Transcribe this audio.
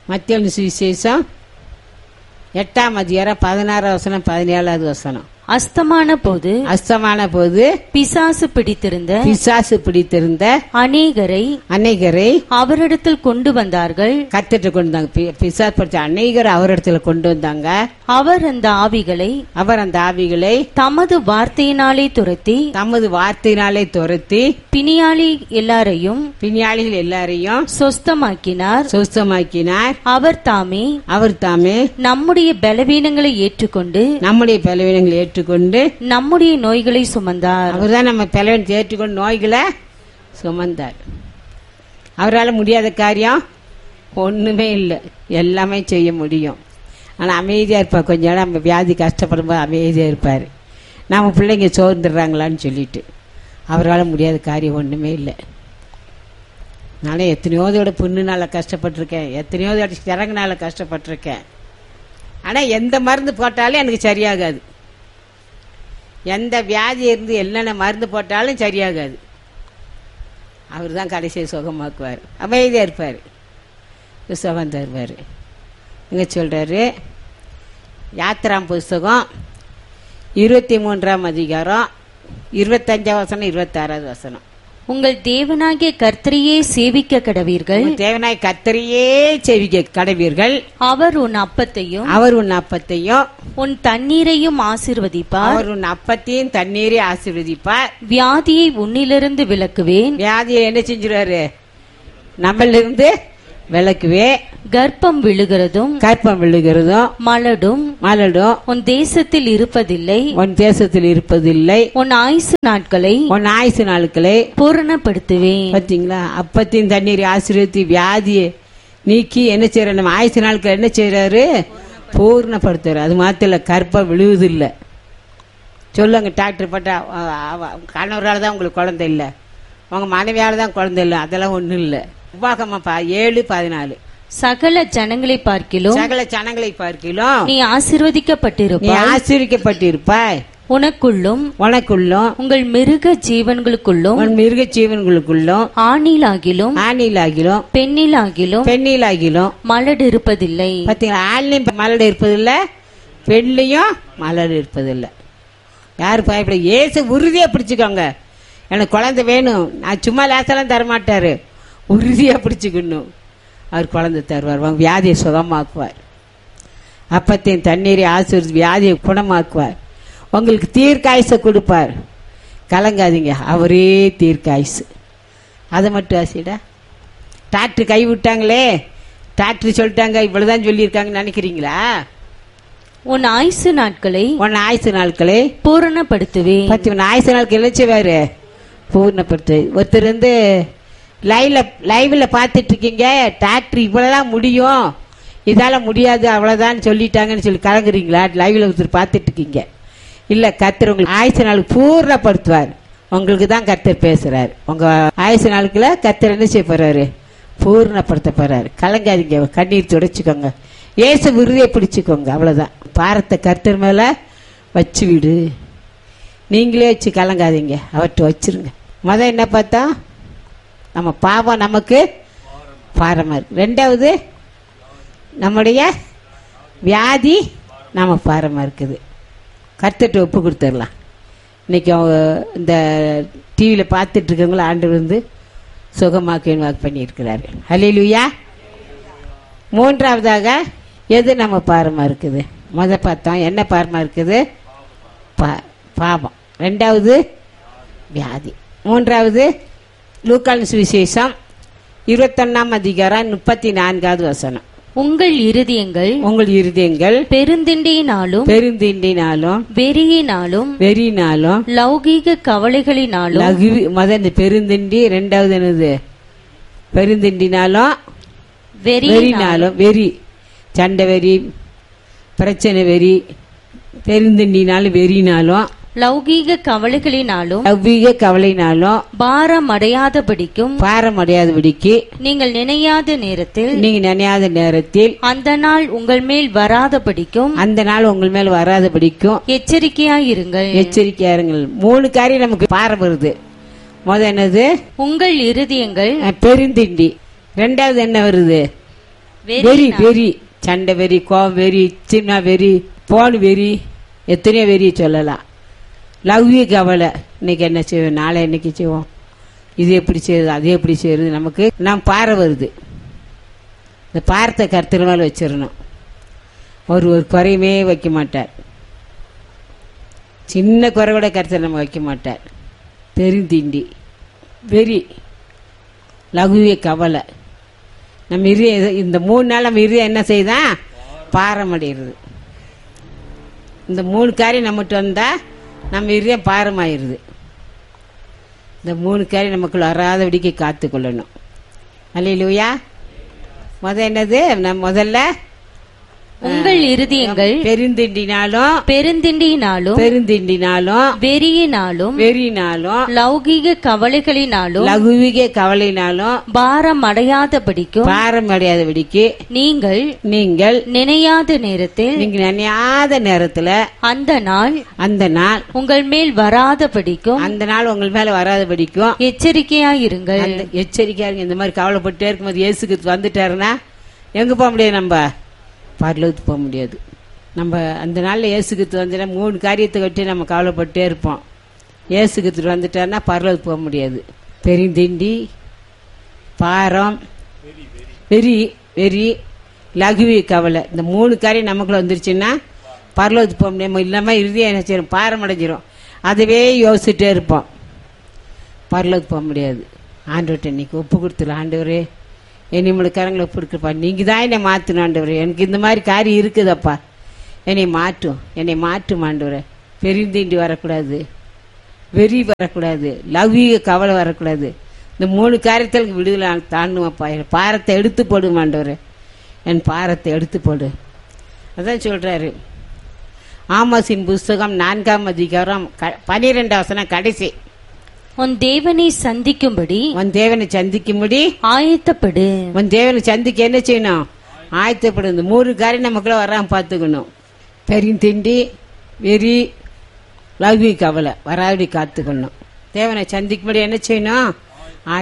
மத்திய சுவிசேஷம் எட்டாம் அதிகாரம் பதினாறாம் வசனம் பதினேழாவது வசனம் அஸ்தமான போது அஸ்தமான போது பிசாசு பிடித்திருந்த பிசாசு பிடித்திருந்த அநேகரை அநேகரை அவரிடத்தில் கொண்டு வந்தார்கள் கத்துட்டு கொண்டு வந்தாங்க பி- பிசாசு பிடிச்ச அநேகர் அவரிடத்துல கொண்டு வந்தாங்க அவர் அந்த ஆவிகளை அவர் அந்த ஆவிகளை தமது வார்த்தையினாலே துரத்தி தமது வார்த்தையினாலே துரத்தி பிணியாளி எல்லாரையும் பிணியாளிகள் எல்லாரையும் சொஸ்தமாக்கினார் சுத்தமாக்கினார் அவர் தாமே அவர் தாமே நம்முடைய பலவீனங்களை ஏற்றுக்கொண்டு நம்முடைய பலவீனங்களை ஏற்றுக்கொண்டு நம்முடைய நோய்களை சுமந்தார் அவர் தான் நம்ம பலவீனத்தை ஏற்றுக்கொண்டு நோய்களை சுமந்தார் அவரால் முடியாத காரியம் ஒண்ணுமே இல்லை எல்லாமே செய்ய முடியும் ஆனா அமைதியா இருப்பார் கொஞ்ச நேரம் நம்ம வியாதி கஷ்டப்படும்போது அமைதியா இருப்பார் நம்ம பிள்ளைங்க சோர்ந்துடுறாங்களான்னு சொல்லிட்டு அவரால் முடியாத காரியம் ஒண்ணுமே இல்லை நானே எத்தனையோ தோட புண்ணுனால கஷ்டப்பட்டிருக்கேன் எத்தனையோ தோட சிறங்குனால கஷ்டப்பட்டிருக்கேன் ஆனா எந்த மருந்து போட்டாலும் எனக்கு சரியாகாது எந்த வியாதி இருந்து என்னென்ன மருந்து போட்டாலும் சரியாகாது அவர் தான் கடைசியை சுகமாக்குவார் அமைதியாக இருப்பார் சுகம் தருவார் இங்கே சொல்கிறாரு யாத்திராம் புஸ்தகம் இருபத்தி மூன்றாம் அதிகாரம் இருபத்தஞ்சாம் வசனம் இருபத்தாறாவது வசனம் உங்கள் தேவனாகிய கர்த்தரையே சேவிக்க கடவீர்கள் உங்கள் தேவனாய் கத்தரையே செவிக்க கடவீர்கள் அவர் உன் அப்பத்தையும் அவர் உன் அப்பத்தையும் உன் தண்ணீரையும் ஆசீர்வதிப்பார் அவர் உன் அப்பத்தையும் தண்ணீரை ஆசீர்வதிப்பார் வியாதியை உன்னிலிருந்து விலக்குவேன் வியாதியை என்ன செஞ்சிருவாரு நம்மளிருந்து விளக்குவே கர்ப்பம் விழுகிறதும் கற்பம் விழுகிறதும் மலடும் மலடும் உன் தேசத்தில் இருப்பதில்லை உன் தேசத்தில் இருப்பதில்லை உன் ஆயுசு நாட்களை உன் ஆயுசு நாட்களை பூரணப்படுத்துவேன் பார்த்தீங்களா அப்பத்தின் தண்ணீர் ஆசீர்வதி வியாதியை நீக்கி என்ன செய்யற நம்ம ஆயுசு நாட்கள் என்ன செய்யறாரு பூர்ணப்படுத்துறாரு அது மாத்திர கற்பம் விழுவதில்லை சொல்லுங்க டாக்டர் பட்டா கணவரால் தான் உங்களுக்கு குழந்தை இல்லை உங்க மனைவியால தான் குழந்தை இல்லை அதெல்லாம் ஒன்றும் இல்லை உபாகமாப்பா ஏழு பதினாலு சகல ஜனங்களை பார்க்கிலும் சகல ஜனங்களை பார்க்கிலும் நீ நீ ஆசீர்வதிக்கப்பட்டிருப்பாய் ஆசீர்விக்கப்பட்டிருப்பாய் உனக்குள்ளும் உனக்குள்ளும் உங்கள் மிருக ஜீவன்களுக்குள்ளும் உன் மிருக ஜீவன்களுக்குள்ளும் ஆணிலாகிலும் ஆணிலாகிலும் பெண்ணிலாகிலும் பெண்ணிலாகிலும் மலடு இருப்பதில்லை பார்த்தீங்களா ஆண்லையும் மலடு இருப்பதில்ல பெண்லையும் மலடு இருப்பதில்லை யாரு பயப்பட ஏசு உறுதியா பிடிச்சுக்கோங்க எனக்கு குழந்தை வேணும் நான் சும்மா லேசெல்லாம் தரமாட்டாரு உறுதியா பிடிச்சுக்கணும் அவர் குழந்தை தருவார் உங்க வியாதியை சுகமாக்குவார் அப்பத்தையும் தண்ணீரை ஆசிரியர் வியாதியை குணமாக்குவார் உங்களுக்கு தீர்க்காயுசை கொடுப்பார் கலங்காதீங்க அவரே தீர்க்காயுசு அதை மட்டும் ஆசிடா டாக்டர் கை விட்டாங்களே டாக்டர் சொல்லிட்டாங்க இவ்வளவுதான் சொல்லியிருக்காங்கன்னு நினைக்கிறீங்களா உன் ஆயுசு நாட்களை உன் ஆயுசு நாட்களே பூரணப்படுத்துவேன் பத்து உன் ஆயுசு நாட்கள் இழைச்சவாரு பூர்ணப்படுத்து ஒருத்தர் வந்து லைவ்ல லைவ்ல பார்த்துட்டு இருக்கீங்க டாக்டர் இவ்வளவுதான் முடியும் இதால முடியாது அவ்வளவுதான் சொல்லிட்டாங்கன்னு சொல்லி கலங்குறீங்களா லைவ்ல ஒருத்தர் பார்த்துட்டு இருக்கீங்க இல்ல கர்த்தர் உங்களுக்கு ஆயுசு நாளுக்கு பூர்ணப்படுத்துவார் உங்களுக்கு தான் கர்த்தர் பேசுறாரு உங்க ஆயுசு நாளுக்குள்ள கர்த்தர் என்ன செய்ய போறாரு பூர்ணப்படுத்த போறாரு கலங்காதீங்க கண்ணீர் துடைச்சுக்கோங்க ஏசு விருதியை பிடிச்சுக்கோங்க அவ்வளவுதான் பாரத்தை கர்த்தர் மேல வச்சு விடு நீங்களே வச்சு கலங்காதீங்க அவர்கிட்ட வச்சிருங்க முத என்ன பார்த்தா நம்ம பாவம் நமக்கு பாரமா இருக்கு ரெண்டாவது நம்முடைய வியாதி நம்ம பாரமா இருக்குது கர்த்தர்கிட்ட ஒப்பு கொடுத்துடலாம் இன்னைக்கு அவங்க இந்த டிவியில் பார்த்துட்டு இருக்கவங்கள ஆண்டு வந்து சுகமாக்குன்னு வாக்கு பண்ணியிருக்கிறாரு ஹalleluya மூன்றாவதாக எது நம்ம பாரமா இருக்குது முத பார்த்தோம் என்ன பாரமா இருக்குது பா- பாவம் ரெண்டாவது வியாதி மூன்றாவது லூக்கான் சுவிசேஷம் இருபத்தொன்னாம் அதிகாரம் முப்பத்தி நான்காவது வசனம் உங்கள் இருதயங்கள் உங்கள் இருதயங்கள் பெருந்திண்டியினாலும் பெருந்திண்டினாலும் வெறியினாலும் வெறினாலும் லௌகீக கவலைகளினாலும் லகு முத இந்த பெருந்திண்டி ரெண்டாவது என்னது பெருந்திண்டினாலும் வெறி வெறினாலும் வெறி சண்டை வெறி பிரச்சனை வெறி பெருந்திண்டினாலும் வெறினாலும் லௌகீக கவலைகளினாலும் அவ்வீக கவலைனாலும் பாரம் அடையாதபடிக்கும் பாரம் அடையாதபடிக்கு நீங்கள் நினையாத நேரத்தில் நீங்க நினையாத நேரத்தில் அந்த நாள் உங்கள் மேல் வராதபடிக்கும் அந்த நாள் உங்கள் மேல் வராதபடிக்கும் எச்சரிக்கையாயிருங்கள் எச்சரிக்கையா இருங்கள் மூணு காரியம் நமக்கு பாரம் வருது முத என்னது உங்கள் இருதயங்கள் அஹ், பெருந்திண்டி ரெண்டாவது என்ன வருது வெறி வெறி சண்டை வெறி கோவம் வெறி சின்ன வெறி போன் வெறி எத்தனையோ வெறி சொல்லலாம் லவ்ய கவலை இன்னைக்கு என்ன செய்வோம் நாளை என்னைக்கு செய்வோம் இது எப்படி செய்யுது அது எப்படி செய்யுது நமக்கு நாம் பாறை வருது இந்த பாரத்தை கருத்தில் மேலே வச்சிடணும் அவர் ஒரு குறையுமே வைக்க மாட்டார் சின்ன குறை கூட கருத்தில் நம்ம வைக்க மாட்டார் பெருந்திண்டி வெறி லகுவிய கவலை நம்ம இரு இந்த மூணு நாள் நம்ம இரு என்ன செய்தான் பாரமடைகிறது இந்த மூணு காரியம் நம்மகிட்ட வந்தா நம்ம இரு பாரமாயிருது இந்த மூணு காரியம் நமக்குள்ள வராதபடிக்கு காத்து கொள்ளணும் அல்லையிலூயா முத என்னது நம்ம முதல்ல உங்கள் இருதயங்கள் பெருந்திண்டினாலும் பெருந்திண்டியினாலும் பெருந்திண்டினாலும் வெறியினாலும் வெறினாலும் லௌகீக கவலைகளினாலும் லகுவிக கவலைனாலும் பாரம் அடையாதபடிக்கும் பாரம் அடையாதபடிக்கு நீங்கள் நீங்கள் நினையாத நேரத்தில் நீங்க நினையாத நேரத்துல அந்த நாள் அந்த நாள் உங்கள் மேல் வராதபடிக்கும் அந்த நாள் உங்கள் மேல வராதபடிக்கும் எச்சரிக்கையாயிருங்கள் அந்த எச்சரிக்கையா இருங்க இந்த மாதிரி கவலைப்பட்டே இருக்கும்போது இயேசுக்கு வந்துட்டாருன்னா எங்க போக முடியாது நம்ம பரலோகத்துக்கு போக முடியாது நம்ம அந்த நாளில் இயேசுக்கு வந்துட்டா மூணு காரியத்தை கட்டி நம்ம கவலைப்பட்டே இருப்போம் இயேசுக்கு வந்துட்டாருன்னா பரலோகத்துக்கு போக முடியாது பெருந்திண்டி பாரம் வெறி வெறி லகுவி கவலை இந்த மூணு காரியம் நமக்குள்ள வந்துருச்சுன்னா பரலோகத்துக்கு போக முடியாம இல்லாமல் இறுதியாக என்ன செய்யணும் பாரம் அடைஞ்சிரும் அதுவே யோசிச்சுட்டே இருப்போம் பரலோகத்துக்கு போக முடியாது ஆண்டவர்கிட்ட இன்னைக்கு ஒப்பு கொடுத்துரு ஆண்டவரே என்னை நம்மளோட கரங்களை ஒப்பு கொடுக்குறப்பா நீங்கள் தான் என்னை மாற்றணும் ஆண்டவரே எனக்கு இந்த மாதிரி காரியம் இருக்குதப்பா என்னை மாற்றும் என்னை மாற்றும் ஆண்டவரே பெருந்தீண்டி வரக்கூடாது வெறி வரக்கூடாது லௌகீக கவலை வரக்கூடாது இந்த மூணு காரியத்தில் விடுதலை தாண்டுவப்பா என் பாரத்தை எடுத்து போடு ஆண்டவரே என் பாரத்தை எடுத்து போடு அதான் சொல்றாரு ஆமாசின் புஸ்தகம் நான்காம் அதிகாரம் க- பனிரெண்டாம் வசனம் கடைசி உன் தேவனை சந்திக்கும்படி உன் தேவனை சந்திக்கும்படி ஆயத்தப்படு உன் தேவனை சந்திக்க என்ன செய்யணும் ஆயத்தப்படும் இந்த மூணு காரியம் நமக்குள்ள வராம பார்த்துக்கணும் பெருந்திண்டி வெறி லவ்வி கவலை வராதபடி காத்துக்கணும் தேவனை சந்திக்கும்படி என்ன செய்யணும்